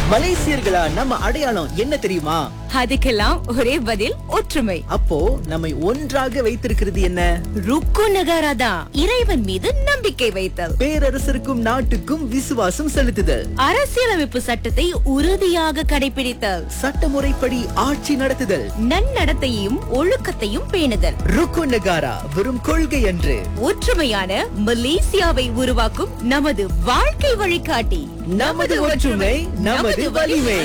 மலேசியர்களா நம்ம அடையாளம் என்ன தெரியுமா அதுக்கெல்லாம் ஒரே பதில் ஒற்றுமை அப்போ நம்மை ஒன்றாக வைத்திருக்கிறது என்ன ருக்கு நகாராதா இறைவன் மீது நம்பிக்கை வைத்தல் பேரரசருக்கும் நாட்டுக்கும் விசுவாசம் செலுத்துதல் அரசியலமைப்பு சட்டத்தை உறுதியாக கடைபிடித்தல் சட்டமுறைப்படி ஆட்சி நடத்துதல் நன்னடத்தையும் ஒழுக்கத்தையும் பேணுதல் ருக்கு நகாரா வெறும் கொள்கை அன்று ஒற்றுமையான மலேசியாவை உருவாக்கும் நமது வாழ்க்கை வழிகாட்டி நமது ஒற்றுமை நமது வலிமை